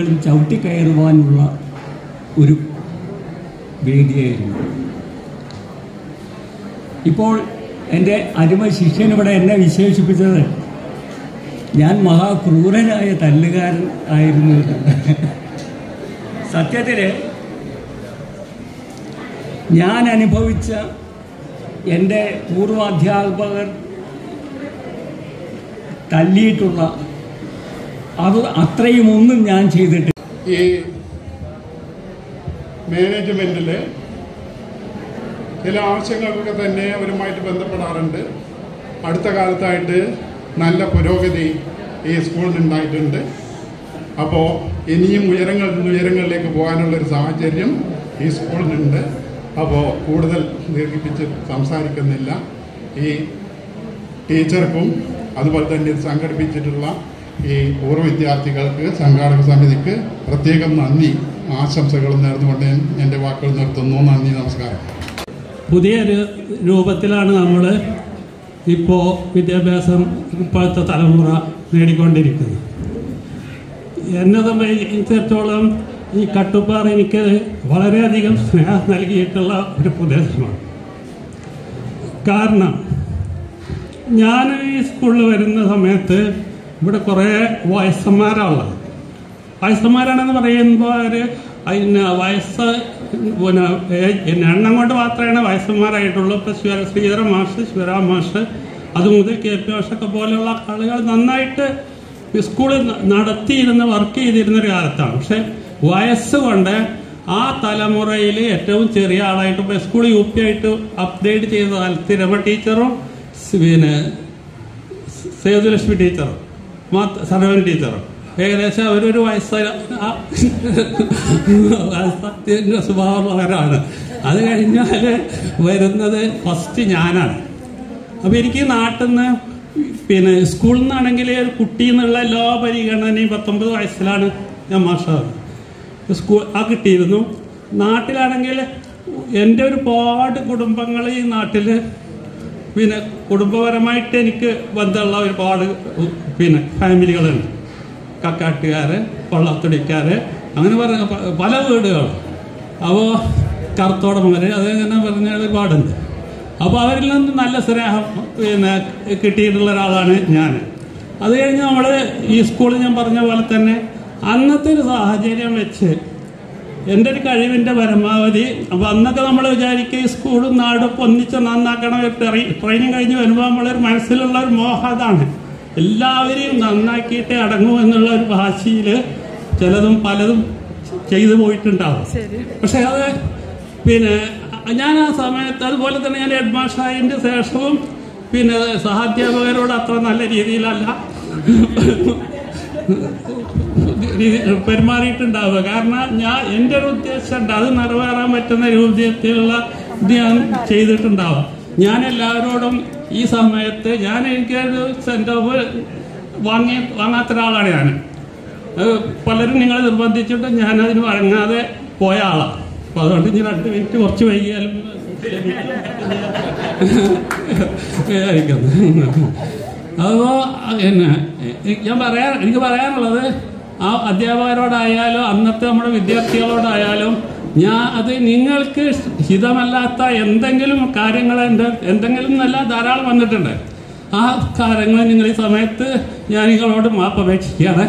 വിദ്യാർത്ഥികളും ചവിട്ടിക്കയറുവാനുള്ള ഒരു വേദിയായിരുന്നു ഇപ്പോൾ എൻ്റെ അരുമ ശിഷ്യൻ ഇവിടെ എന്നെ വിശേഷിപ്പിച്ചത് ഞാൻ മഹാക്രൂരനായ തല്ലുകാരൻ ആയിരുന്നു എന്ന്. സത്യത്തിൽ ഞാൻ അനുഭവിച്ച എൻ്റെ പൂർവാധ്യാപകർ തല്ലിയിട്ടുള്ള അത് അത്രയും ഒന്നും ഞാൻ ചെയ്തിട്ട് ഈ മാനേജ്മെന്റിൽ ചില ആവശ്യങ്ങൾക്കൊക്കെ തന്നെ അവരുമായിട്ട് ബന്ധപ്പെടാറുണ്ട് അടുത്ത കാലത്തായിട്ട് നല്ല പുരോഗതി ഈ സ്കൂളിൽ ഉണ്ടായിട്ടുണ്ട് അപ്പോൾ ഇനിയും ഉയരങ്ങളിൽ നിന്ന് ഉയരങ്ങളിലേക്ക് പോകാനുള്ള ഒരു സാഹചര്യം ഈ സ്കൂളിനുണ്ട് അപ്പോൾ കൂടുതൽ ദീർഘിപ്പിച്ച് സംസാരിക്കുന്നില്ല ഈ ടീച്ചർക്കും അതുപോലെ തന്നെ ഇത് സംഘടിപ്പിച്ചിട്ടുള്ള ഈ പൂർവ്വ വിദ്യാർത്ഥികൾക്ക് സംഘാടക സമിതിക്ക് പ്രത്യേകം നന്ദി ആശംസകളും നേർന്നുകൊണ്ട് ഞാൻ എൻ്റെ വാക്കുകൾ നിർത്തുന്നു നന്ദി നമസ്കാരം പുതിയൊരു രൂപത്തിലാണ് നമ്മൾ ഇപ്പോൾ വിദ്യാഭ്യാസം ഇപ്പോഴത്തെ തലമുറ നേടിക്കൊണ്ടിരിക്കുന്നത് എന്നെ സംബന്ധിച്ചിടത്തോളം ഈ കട്ടുപ്പാറ എനിക്ക് വളരെയധികം സ്നേഹം നൽകിയിട്ടുള്ള ഒരു പ്രദേശമാണ് കാരണം ഞാൻ ഈ സ്കൂളിൽ വരുന്ന സമയത്ത് ഇവിടെ കുറേ വയസ്സന്മാരാണുള്ളത് വയസ്സന്മാരാണെന്ന് പറയുമ്പോൾ അവർ അതിന് വയസ്സ് പിന്നെ ഏ- പിന്നെ എണ്ണം കൊണ്ട് മാത്രമേ വയസ്സന്മാരായിട്ടുള്ളൂ ഇപ്പം ശ്വര ശ്രീധര മാഷ് ശിവരാം മാഷ് അതുമുതൽ കെ പി മാഷൊക്കെ പോലെയുള്ള ആളുകൾ നന്നായിട്ട് ഈ സ്കൂളിൽ ന- നടത്തിയിരുന്ന വർക്ക് ചെയ്തിരുന്ന ഒരു കാലത്താണ് പക്ഷെ വയസ്സ് കൊണ്ട് ആ തലമുറയിൽ ഏറ്റവും ചെറിയ ആളായിട്ട് ഇപ്പോൾ സ്കൂൾ യു പി ആയിട്ട് അപ്ഡേറ്റ് ചെയ്ത കാലത്ത് രമ ടീച്ചറും സ് പിന്നെ സേതുലക്ഷ്മി ടീച്ചറും മാത്ത സർവൻ ടീച്ചറും ഏകദേശം അവരൊരു വയസ്സ് വയസ്സത്തിന്റെ സ്വഭാവമുള്ളവരാണ് അത് കഴിഞ്ഞാൽ വരുന്നത് ഫസ്റ്റ് ഞാനാണ് അപ്പോൾ എനിക്ക് നാട്ടിൽ നിന്ന് പിന്നെ സ്കൂളിൽ നിന്നാണെങ്കിൽ ഒരു കുട്ടി എന്നുള്ള എല്ലാ പരിഗണനയും പത്തൊമ്പത് വയസ്സിലാണ് ഞാൻ മാഷാറ് സ്കൂൾ ആ കിട്ടിയിരുന്നു നാട്ടിലാണെങ്കിൽ എൻ്റെ ഒരുപാട് കുടുംബങ്ങൾ ഈ നാട്ടിൽ പിന്നെ കുടുംബപരമായിട്ട് എനിക്ക് ബന്ധമുള്ള ഒരുപാട് പിന്നെ ഫാമിലികളുണ്ട് കക്കാട്ടുകാര് വള്ളത്തുടിക്കാര് അങ്ങനെ പറഞ്ഞ പ- പല വീടുകളും അപ്പോൾ കറുത്തോടമര് അതങ്ങനെ പറഞ്ഞ ഒരുപാടുണ്ട് അപ്പോൾ അവരിൽ നിന്ന് നല്ല സ്നേഹം പിന്നെ കിട്ടിയിട്ടുള്ള ഒരാളാണ് ഞാൻ അത് കഴിഞ്ഞ് നമ്മൾ ഈ സ്കൂളിൽ ഞാൻ പറഞ്ഞ പോലെ തന്നെ അന്നത്തെ ഒരു സാഹചര്യം വെച്ച് എൻ്റെ ഒരു കഴിവിൻ്റെ പരമാവധി അപ്പോൾ അന്നൊക്കെ നമ്മൾ വിചാരിക്കുക ഈ സ്കൂളും നാടും ഒക്കെ ഒന്നിച്ച് നന്നാക്കണം ഒരു ട്രെയി- ട്രെയിനിങ് കഴിഞ്ഞ് വരുമ്പോൾ നമ്മളൊരു മനസ്സിലുള്ള ഒരു മോഹം അതാണ് എല്ലാവരെയും നന്നാക്കിയിട്ടേ അടങ്ങൂ എന്നുള്ള ഒരു ഭാഷയിൽ ചിലതും പലതും ചെയ്തു പോയിട്ടുണ്ടാവും പക്ഷെ അത് പിന്നെ ഞാൻ ആ സമയത്ത് അതുപോലെ തന്നെ ഞാൻ ഹെഡ് മാസ്റ്ററായതിൻ്റെ ശേഷവും പിന്നെ സഹാധ്യാപകരോട് അത്ര നല്ല രീതിയിലല്ല രീതി- പെരുമാറിയിട്ടുണ്ടാവുക കാരണം ഞാൻ എൻ്റെ ഒരു ഉദ്ദേശമുണ്ട് അത് നിറവേറാൻ പറ്റുന്ന രൂപത്തിലുള്ള ഇത് ഞാൻ ചെയ്തിട്ടുണ്ടാവുക ഞാൻ എല്ലാവരോടും ഈ സമയത്ത് ഞാൻ എനിക്കൊരു സെൻഡ് ഓഫ് വാങ്ങി വാങ്ങാത്ത ഒരാളാണ് ഞാൻ അത് പലരും നിങ്ങളെ നിർബന്ധിച്ചിട്ട് ഞാൻ അതിന് വഴങ്ങാതെ പോയ ആളാണ് അപ്പോൾ അതുകൊണ്ട് ഇനി രണ്ട് മിനിറ്റ് കുറച്ച് വൈകിയാലും വിചാരിക്കുന്നു അപ്പോൾ പിന്നെ എ- ഞാൻ പറയാൻ എനിക്ക് പറയാനുള്ളത് ആ അധ്യാപകരോടായാലും അന്നത്തെ നമ്മുടെ വിദ്യാർത്ഥികളോടായാലും ഞാൻ അത് നിങ്ങൾക്ക് ഹിതമല്ലാത്ത എന്തെങ്കിലും കാര്യങ്ങൾ എൻ്റെ എന്തെങ്കിലും നല്ല ധാരാളം വന്നിട്ടുണ്ട് ആ കാര്യങ്ങൾ നിങ്ങൾ ഈ സമയത്ത് ഞാൻ നിങ്ങളോട് മാപ്പ് അപേക്ഷിക്കുകയാണ്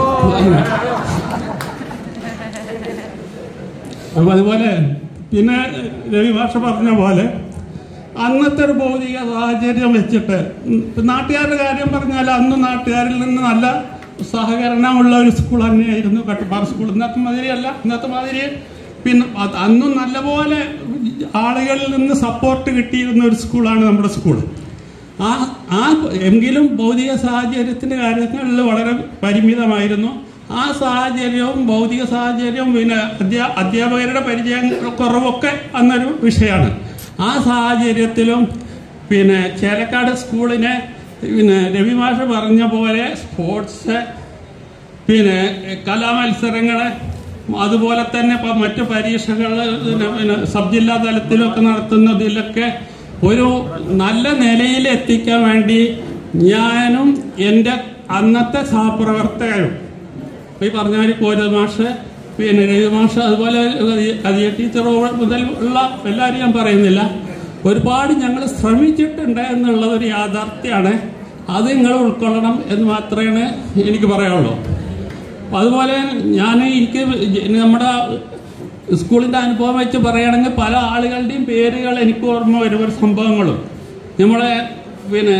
അപ്പോൾ അതുപോലെ പിന്നെ രവി ഭാഷ പറഞ്ഞ പോലെ അന്നത്തെ ഒരു ഭൗതിക സാഹചര്യം വെച്ചിട്ട് ഉം, ഇപ്പൊ നാട്ടുകാരുടെ കാര്യം പറഞ്ഞാൽ അന്ന് നാട്ടുകാരിൽ നിന്ന് നല്ല സഹകരണമുള്ള ഒരു സ്കൂൾ തന്നെയായിരുന്നു കട്ടുപാറ സ്കൂൾ ഇന്നത്തെ മാതിരിയല്ല ഇന്നത്തെ മാതിരി പിന്നെ അത് അന്നും നല്ലപോലെ ആളുകളിൽ നിന്ന് സപ്പോർട്ട് കിട്ടിയിരുന്ന ഒരു സ്കൂളാണ് നമ്മുടെ സ്കൂൾ ആ ആ എങ്കിലും ഭൗതിക സാഹചര്യത്തിന്റെ കാര്യങ്ങളിൽ വളരെ പരിമിതമായിരുന്നു ആ സാഹചര്യവും ഭൗതിക സാഹചര്യവും പിന്നെ അധ്യാ അധ്യാപകരുടെ പരിചയം കുറവൊക്കെ അന്നൊരു വിഷയമാണ് ആ സാഹചര്യത്തിലും പിന്നെ ചേലക്കാട് സ്കൂളിനെ പിന്നെ രവിമാഷ പറഞ്ഞ പോലെ സ്പോർട്സ് പിന്നെ കലാമത്സരങ്ങള് അതുപോലെ തന്നെ ഇപ്പം മറ്റു പരീക്ഷകൾ പിന്നെ സബ് ജില്ലാ തലത്തിലൊക്കെ നടത്തുന്നതിലൊക്കെ ഒരു നല്ല നിലയിൽ എത്തിക്കാൻ വേണ്ടി ഞാനും എൻ്റെ അന്നത്തെ സഹപ്രവർത്തകരും ഈ പറഞ്ഞ മാതിരി കോര മാഷ് പിന്നെ രവി മാഷ് അതുപോലെ കതിയ ടീച്ചർ മുതൽ ഉള്ള എല്ലാവരും ഞാൻ പറയുന്നില്ല ഒരുപാട് ഞങ്ങൾ ശ്രമിച്ചിട്ടുണ്ട് എന്നുള്ളത് ഒരു യാഥാർത്ഥ്യമാണ് അത് നിങ്ങൾ ഉൾക്കൊള്ളണം എന്ന് മാത്രമേ എനിക്ക് പറയാനുള്ളൂ അപ്പൊ അതുപോലെ ഞാൻ എനിക്ക് നമ്മുടെ സ്കൂളിന്റെ അനുഭവം വെച്ച് പറയുകയാണെങ്കിൽ പല ആളുകളുടെയും പേരുകൾ എനിക്ക് ഓർമ്മ വരും ഒരു സംഭവങ്ങളും നമ്മളെ പിന്നെ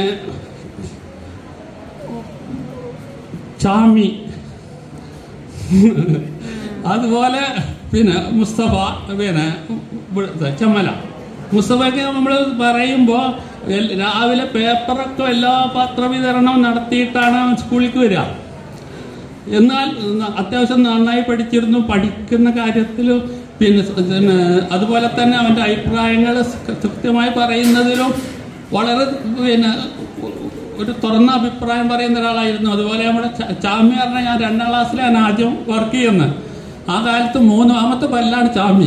ചാമി അതുപോലെ പിന്നെ മുസ്തഫ പിന്നെ ഇവിടുത്തെ ചെമ്മല മുസ്തഫയ്ക്ക് നമ്മൾ പറയുമ്പോൾ രാവിലെ പേപ്പറൊക്കെ എല്ലാ പത്രവിതരണവും നടത്തിയിട്ടാണ് അവൻ സ്കൂളിലേക്ക് വരിക എന്നാൽ ന- അത്യാവശ്യം നന്നായി പഠിച്ചിരുന്നു പഠിക്കുന്ന കാര്യത്തിൽ പിന്നെ സ- പിന്നെ അതുപോലെ തന്നെ അവൻ്റെ അഭിപ്രായങ്ങൾ കൃത്യമായി പറയുന്നതിലും വളരെ പിന്നെ ഒരു തുറന്ന അഭിപ്രായം പറയുന്ന ഒരാളായിരുന്നു അതുപോലെ നമ്മുടെ ച- ചാമി പറഞ്ഞാൽ ഞാൻ രണ്ടാം ക്ലാസ്സിലാണ് ആദ്യം വർക്ക് ചെയ്യുന്നത് ആ കാലത്ത് മൂന്നാമത്തെ പല്ലാണ് ചാമി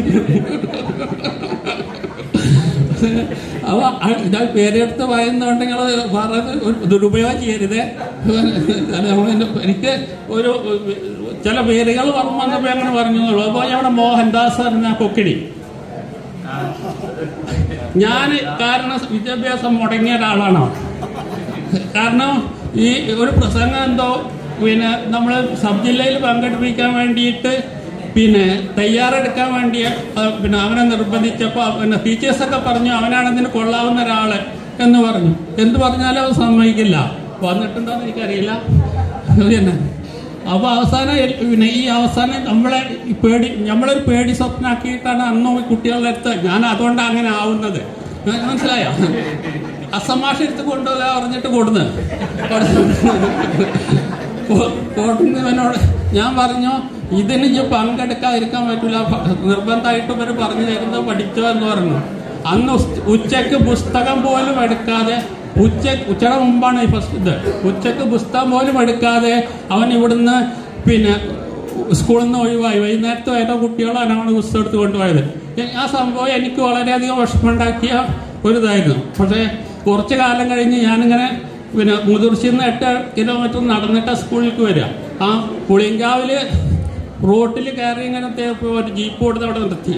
അവ ഞാൻ പേരെടുത്ത് പറയുന്നുണ്ടെങ്കിൽ അത് പറഞ്ഞത് ഒരു ദുരുപയോഗം ചെയ്യരുത് അത് നമ്മള് എനിക്ക് ഒരു ചില പേരുകൾ ഓർമ്മ വന്നപ്പോൾ അങ്ങനെ പറഞ്ഞു എന്നുള്ളൂ അതുപോലെ അവിടെ മോഹൻദാസ് എന്ന കൊക്കിടി ഞാൻ കാരണം വിദ്യാഭ്യാസം മുടങ്ങിയ ഒരാളാണ് കാരണം ഈ ഒരു പ്രസംഗം എന്തോ പിന്നെ നമ്മൾ സബ് ജില്ലയിൽ പങ്കെടുപ്പിക്കാൻ വേണ്ടിയിട്ട് പിന്നെ തയ്യാറെടുക്കാൻ വേണ്ടി ആ, പിന്നെ അവനെ നിർബന്ധിച്ചപ്പോൾ പിന്നെ ടീച്ചേഴ്സൊക്കെ പറഞ്ഞു അവനാണ് അതിന് കൊള്ളാവുന്ന ഒരാള് എന്ന് പറഞ്ഞു എന്ത് പറഞ്ഞാലും അവൻ സമ്മതിക്കില്ല വന്നിട്ടുണ്ടോ എന്ന് എനിക്കറിയില്ല പിന്നെ അപ്പൊ അവസാനം എൽ- പിന്നെ ഈ അവസാനം നമ്മളെ ഈ പേടി നമ്മളൊരു പേടി സ്വപ്നാക്കിയിട്ടാണ് അന്ന് ഈ കുട്ടികളുടെ അടുത്ത് ഞാൻ അതുകൊണ്ടാണ് അങ്ങനെ ആവുന്നത് മ- മനസ്സിലായോ അസമാഷ എടുത്ത് കൊണ്ടുപോകാ പറഞ്ഞിട്ട് കൊടുന്ന് കോട്ടുന്നവനോട് ഞാൻ പറഞ്ഞു ഇതിന് ഇജ്ജ് പങ്കെടുക്കാതിരിക്കാൻ പറ്റൂല പ- നിർബന്ധമായിട്ട് ഇവർ പറഞ്ഞു തരുന്നത് പഠിച്ചോ എന്ന് പറഞ്ഞു അന്ന് ഉസ്- ഉച്ചയ്ക്ക് പുസ്തകം പോലും എടുക്കാതെ ഉച്ച ഉച്ചയുടെ മുമ്പാണ് ഈ ഫസ്റ്റ് ഇത് ഉച്ചയ്ക്ക് പുസ്തകം പോലും എടുക്കാതെ അവൻ ഇവിടുന്ന് പിന്നെ സ്കൂളിൽ നിന്ന് ഒഴിവായി വൈകുന്നേരത്തെ ഏതോ കുട്ടികളാണ് അവന് പുസ്തകം എടുത്ത് കൊണ്ടുപോയത് എ- ആ സംഭവം എനിക്ക് വളരെയധികം വിഷമമുണ്ടാക്കിയ ഒരു ഇതായിരുന്നു പക്ഷേ കുറച്ച് കാലം കഴിഞ്ഞ് ഞാനിങ്ങനെ പിന്നെ മുതിർച്ചിയിൽ നിന്ന് എട്ട് കിലോമീറ്റർ നടന്നിട്ട് സ്കൂളിലേക്ക് വരിക ആ പുളിയങ്കാവില് റോട്ടിൽ കയറി ഇങ്ങനെ തേപ്പ് ഒരു ജീപ്പ് കൊടുത്ത് അവിടെ നിർത്തി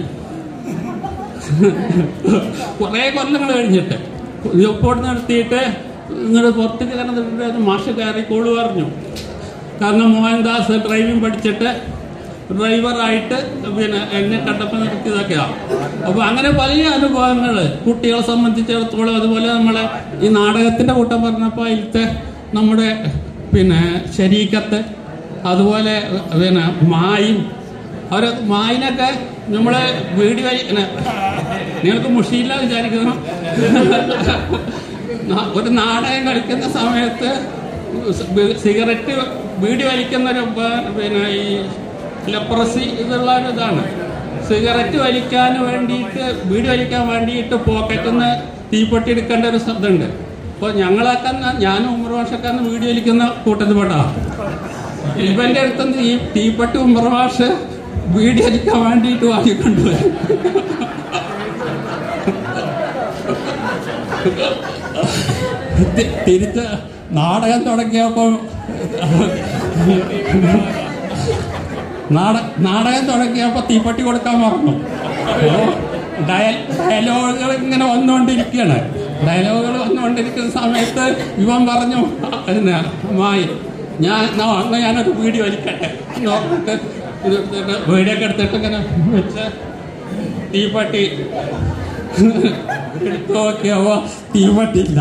കുറേ കൊല്ലങ്ങൾ കഴിഞ്ഞിട്ട് ജീപ്പോട് നിർത്തിയിട്ട് ഇങ്ങോട്ട് പുറത്തേക്ക് കിടന്നിട്ട് മാഷ് കയറിക്കോളു പറഞ്ഞു കാരണം മോഹൻദാസ് ഡ്രൈവിംഗ് പഠിച്ചിട്ട് ഡ്രൈവറായിട്ട് പിന്നെ എന്നെ കണ്ടപ്പോൾ നിർത്തിയതൊക്കെയാണ് അപ്പോൾ അങ്ങനെ പല അനുഭവങ്ങൾ കുട്ടികളെ സംബന്ധിച്ചിടത്തോളം അതുപോലെ നമ്മളെ ഈ നാടകത്തിൻ്റെ കൂട്ടം പറഞ്ഞപ്പോൾ അതിലത്തെ നമ്മുടെ പിന്നെ ശരീക്കത്ത് അതുപോലെ പിന്നെ മായും അവർ മായിനൊക്കെ നമ്മളെ വീടി വഴി നിങ്ങൾക്ക് മുഷിയില്ല വിചാരിക്കുന്നു ന- ഒരു നാടകം കളിക്കുന്ന സമയത്ത് സിഗരറ്റ് വീടി വലിക്കുന്ന ഒരു ഉപ- പിന്നെ ഈ ലെപ്രസി ഇതുള്ള ഒരു ഇതാണ് സിഗരറ്റ് വലിക്കാൻ വേണ്ടിയിട്ട് വീടി വലിക്കാൻ വേണ്ടിയിട്ട് പോക്കറ്റിൽ നിന്ന് തീപ്പെട്ടി എടുക്കേണ്ട ഒരു ഇതുണ്ട് അപ്പോൾ ഞങ്ങളൊക്കെ അന്ന് ഞാനും ഉമ്മർ ഭാഷയൊക്കെ അന്ന് വീടി വലിക്കുന്ന കൂട്ടത്തിൽ പെട്ടതാണ് ഇവന്റെ അടുത്തുനിന്ന് ഈ തീപ്പെട്ടി ഉമ്മർ ഭാഷ വീടി വലിക്കാൻ വേണ്ടിയിട്ട് വാങ്ങിക്കൊണ്ടുപോയി തി- തിരിച്ച് നാടകം തുടങ്ങിയപ്പോൾ നാട നാടകം തുടങ്ങിയപ്പോൾ തീപ്പെട്ടി കൊടുക്കാൻ മറന്നു അപ്പോ ഡയ- ഡയലോഗുകൾ ഇങ്ങനെ വന്നുകൊണ്ടിരിക്കുകയാണ് ഡയലോഗുകൾ വന്നുകൊണ്ടിരിക്കുന്ന സമയത്ത് ഇവൻ പറഞ്ഞു പിന്നെ മായി ഞാൻ എന്നാ അന്ന് ഞാനൊരു വീഡിയോ വലിക്കട്ടെ നോക്കിട്ട് ഇത് എടുത്തിട്ട് വീഡിയോ ഒക്കെ എടുത്തിട്ട് ഇങ്ങനെ വെച്ച് തീപ്പെട്ടി എടുത്ത് നോക്കിയപ്പോ തീപ്പെട്ടില്ല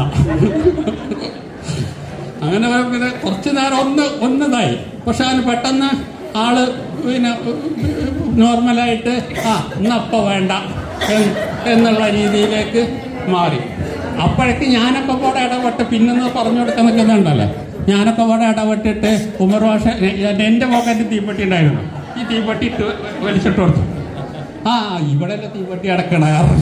അങ്ങനെ പിന്നെ കുറച്ച് നേരം ഒന്ന് ഒന്നതായി പക്ഷെ അതിന് പെട്ടെന്ന് ആള് പിന്നെ നോർമലായിട്ട് ആ ഇന്നപ്പ വേണ്ട എന്ന് എന്നുള്ള രീതിയിലേക്ക് മാറി അപ്പോഴേക്ക് ഞാനൊക്കെ കൂടെ ഇടപെട്ട് പിന്നെന്ന് പറഞ്ഞു കൊടുക്കാൻ നിൽക്കുന്നുണ്ടല്ലോ ഞാനൊക്കെ കൂടെ ഇടപെട്ടിട്ട് ഉമർ ഭാഷ എൻ്റെ പോക്കറ്റിൽ തീപ്പെട്ടി ഉണ്ടായിരുന്നു ഈ തീപ്പെട്ടി ഇട്ട് വലിച്ചിട്ട് കൊടുത്തു ആ ഇവിടെ തീപ്പെട്ടി അടക്കണ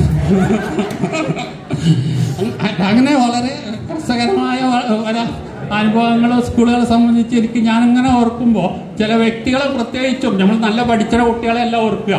അങ്ങനെ വളരെ രസകരമായ വ- പല അനുഭവങ്ങൾ സ്കൂളുകളെ സംബന്ധിച്ച് എനിക്ക് ഞാനിങ്ങനെ ഓർക്കുമ്പോൾ ചില വ്യക്തികളെ പ്രത്യേകിച്ചും നമ്മൾ നല്ല പഠിച്ച കുട്ടികളെ എല്ലാം ഓർക്കുക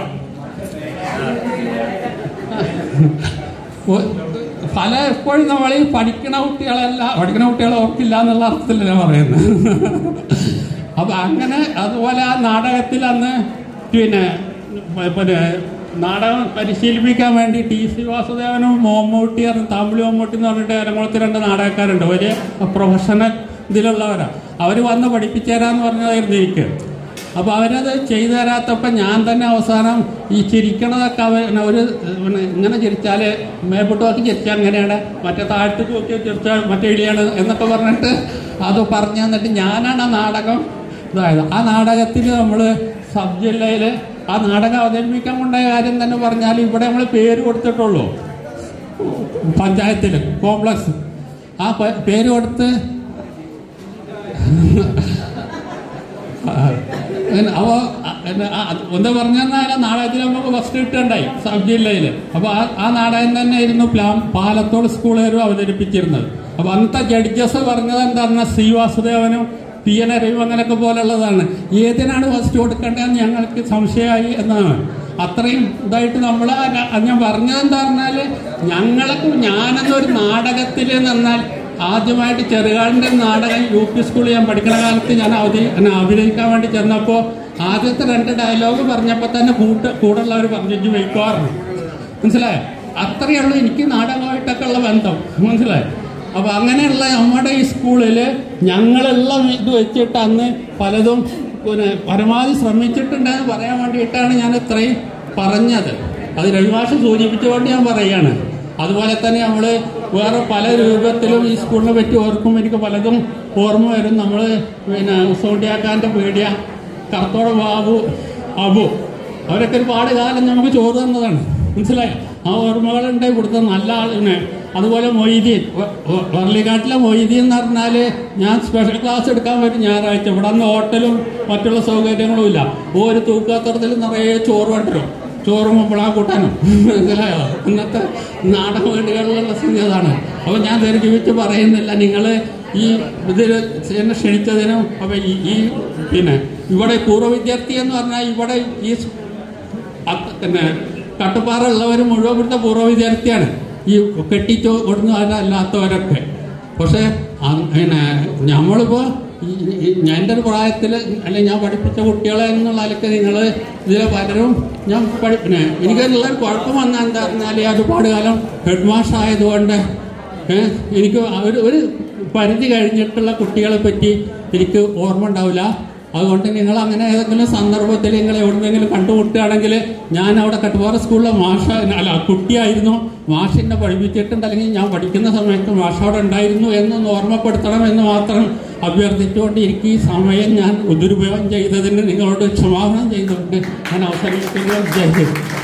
ഒ- പല എപ്പോഴും നമ്മൾ ഈ പഠിക്കണ കുട്ടികളെല്ലാം പഠിക്കണ കുട്ടികളെ ഓർക്കില്ല എന്നുള്ള അർത്ഥത്തിൽ ഞാൻ പറയുന്നത് അപ്പൊ അങ്ങനെ അതുപോലെ ആ നാടകത്തിൽ അന്ന് പിന്നെ പിന്നെ നാടകം പരിശീലിപ്പിക്കാൻ വേണ്ടി ടി സി വാസുദേവനും മോമ്മൂട്ടി താമ്പിളി മമ്മൂട്ടി എന്ന് പറഞ്ഞിട്ട് എറണാകുളത്ത് രണ്ട് നാടകക്കാരുണ്ട് വലിയ പ്രൊഫഷണൽ ഇതിലുള്ളവരാ അവർ വന്ന് പഠിപ്പിച്ചു തരാന്ന് പറഞ്ഞതായിരുന്നു എനിക്ക് അപ്പൊ അവരത് ചെയ്തു തരാത്തപ്പോ ഞാൻ തന്നെ അവസാനം ഈ ചിരിക്കണതൊക്കെ അവ ഒരു പിന്നെ ഇങ്ങനെ ചിരിച്ചാല് മേപ്പോട്ട് നോക്കി ചിരിച്ചാൽ അങ്ങനെയാണ് മറ്റേ താഴത്തേക്ക് നോക്കി ചിരിച്ചാൽ മറ്റേ ഇളിയാണ് എന്നൊക്കെ പറഞ്ഞിട്ട് അത് പറഞ്ഞു തന്നിട്ട് ഞാനാണ് ആ നാടകം ഇതായത് ആ നാടകത്തിൽ നമ്മൾ സബ് ജില്ലയിൽ ആ നാടകം അവതരിപ്പിക്കാൻ കൊണ്ടായ കാര്യം തന്നെ പറഞ്ഞാൽ ഇവിടെ നമ്മൾ പേര് കൊടുത്തിട്ടുള്ളൂ പഞ്ചായത്തിൽ കോംപ്ലക്സ് ആ പ- പേര് കൊടുത്ത് അപ്പോൾ എന്താ പറഞ്ഞാൽ നാടകത്തിൽ നമുക്ക് ഫസ്റ്റ് കിട്ടുണ്ടായി സബ് ജില്ലയിൽ അപ്പോൾ ആ ആ നാടകം തന്നെ ആയിരുന്നു പ്ലാം പാലത്തോട് സ്കൂളുകാരും അവതരിപ്പിച്ചിരുന്നത് അപ്പോൾ അന്നത്തെ ജഡ്ജസ് പറഞ്ഞത് എന്താണെന്ന സി വാസുദേവനും പി എൻ അരയും അങ്ങനെയൊക്കെ പോലുള്ളതാണ് ഏതിനാണ് ഫസ്റ്റ് കൊടുക്കേണ്ടതെന്ന് ഞങ്ങൾക്ക് സംശയമായി എന്നാണ് അത്രയും ഇതായിട്ട് നമ്മൾ ഞാൻ പറഞ്ഞത് എന്താ പറഞ്ഞാൽ ഞങ്ങൾക്ക് ഞാനെന്നൊരു നാടകത്തിൽ എന്നാൽ ആദ്യമായിട്ട് ചെറുകാടിന്റെ നാടകം യു പി സ്കൂളിൽ ഞാൻ പഠിക്കുന്ന കാലത്ത് ഞാൻ അവധി എന്നെ അഭിനയിക്കാൻ വേണ്ടി ചെന്നപ്പോൾ ആദ്യത്തെ രണ്ട് ഡയലോഗ് പറഞ്ഞപ്പോൾ തന്നെ കൂട്ട് കൂടുള്ളവർ പറഞ്ഞു വയ്ക്കുമായിരുന്നു മനസ്സിലായോ അത്രയേ ഉള്ളൂ എനിക്ക് നാടകമായിട്ടൊക്കെ ഉള്ള ബന്ധം മനസ്സിലായോ അപ്പൊ അങ്ങനെയുള്ള നമ്മുടെ ഈ സ്കൂളിൽ ഞങ്ങളെല്ലാം ഇത് വെച്ചിട്ട് അന്ന് പലതും പിന്നെ പരമാവധി ശ്രമിച്ചിട്ടുണ്ടെന്ന് പറയാൻ വേണ്ടിയിട്ടാണ് ഞാൻ ഇത്രയും പറഞ്ഞത് അത് രവിമാഷ് സൂചിപ്പിച്ചുകൊണ്ട് ഞാൻ പറയുകയാണ് അതുപോലെ തന്നെ നമ്മൾ വേറെ പല രൂപത്തിലും ഈ സ്കൂളിനെ പറ്റി ഓർക്കുമ്പോൾ എനിക്ക് പലതും ഓർമ്മ വരും നമ്മൾ പിന്നെ സോണ്ടിയാക്കാൻ്റെ പീഡിയ കർത്തോട ബാബു അബു അവരൊക്കെ ഒരുപാട് കാലം നമുക്ക് ചോറ് തന്നതാണ് മനസ്സിലായോ ആ ഓർമ്മകളുണ്ട് ഇവിടുത്തെ നല്ല ആളിനെ അതുപോലെ മൊയ്തീൻ വ- വ- വർള്ളിക്കാട്ടിലെ മൊയ്തീൻ എന്ന് പറഞ്ഞാൽ ഞാൻ സ്പെഷ്യൽ ക്ലാസ് എടുക്കാൻ വരും ഞായറാഴ്ച ഇവിടെ അന്ന് ഹോട്ടലും മറ്റുള്ള സൗകര്യങ്ങളും ഇല്ല ഒരു തൂക്കാത്തരത്തിൽ നിറയെ ചോറ് കൊണ്ടുവരും ചോറും മുമ്പളാ കൂട്ടാനും മനസ്സിലായോ ഇന്നത്തെ നാടക വീടുകളിലുള്ള സ്ഥിതി അതാണ് അപ്പോൾ ഞാൻ ദീർഘിപ്പിച്ച് പറയുന്നില്ല നിങ്ങൾ ഈ ഇതിൽ എന്നെ ക്ഷണിച്ചതിനും അപ്പോൾ ഈ ഈ പിന്നെ ഇവിടെ പൂർവ്വ വിദ്യാർത്ഥി എന്ന് പറഞ്ഞാൽ ഇവിടെ ഈ സ് അത് പിന്നെ കട്ടുപ്പാറ ഉള്ളവർ മുഴുവൻ ഇവിടുത്തെ പൂർവ്വ വിദ്യാർത്ഥിയാണ് ഈ കെട്ടിച്ചോ കൊടുക്കുന്നവരല്ലാത്തവരൊക്കെ പക്ഷേ അ- പിന്നെ നമ്മളിപ്പോ ഈ- ഈ- ഞാൻ എൻ്റെ ഒരു പ്രായത്തിൽ അല്ലെങ്കിൽ ഞാൻ പഠിപ്പിച്ച കുട്ടികളെ എന്നുള്ള നിലയ്ക്ക് നിങ്ങൾ ഇതിലെ പലരും ഞാൻ പഠി പിന്നെ എനിക്കുള്ള ഒരു കുഴപ്പം വന്നാൽ എന്താ പറഞ്ഞാൽ ഒരുപാട് കാലം ഹെഡ് മാസ്റ്റർ ആയതുകൊണ്ട് ഏഹ് എനിക്ക് ഒരു ഒരു പരിധി കഴിഞ്ഞിട്ടുള്ള കുട്ടികളെ പറ്റി എനിക്ക് ഓർമ്മ ഉണ്ടാവില്ല അതുകൊണ്ട് നിങ്ങൾ അങ്ങനെ ഏതെങ്കിലും സന്ദർഭത്തിൽ നിങ്ങൾ എവിടെന്നെങ്കിലും കണ്ടുമുട്ടുകയാണെങ്കിൽ ഞാൻ അവിടെ കട്ടുപാറ സ്കൂളിലെ മാഷ അല്ല കുട്ടിയായിരുന്നു മാഷിനെ പഠിപ്പിച്ചിട്ടുണ്ട് അല്ലെങ്കിൽ ഞാൻ പഠിക്കുന്ന സമയത്ത് മാഷ അവിടെ ഉണ്ടായിരുന്നു എന്നൊന്ന് ഓർമ്മപ്പെടുത്തണം എന്ന് മാത്രം അഭ്യർത്ഥിച്ചുകൊണ്ട് എനിക്ക് ഈ സമയം ഞാൻ ദുരുപയോഗം ചെയ്തതിന് നിങ്ങളോട് ക്ഷമാപണം ചെയ്തുകൊണ്ട് ഞാൻ അവസരം ജയിച്ചു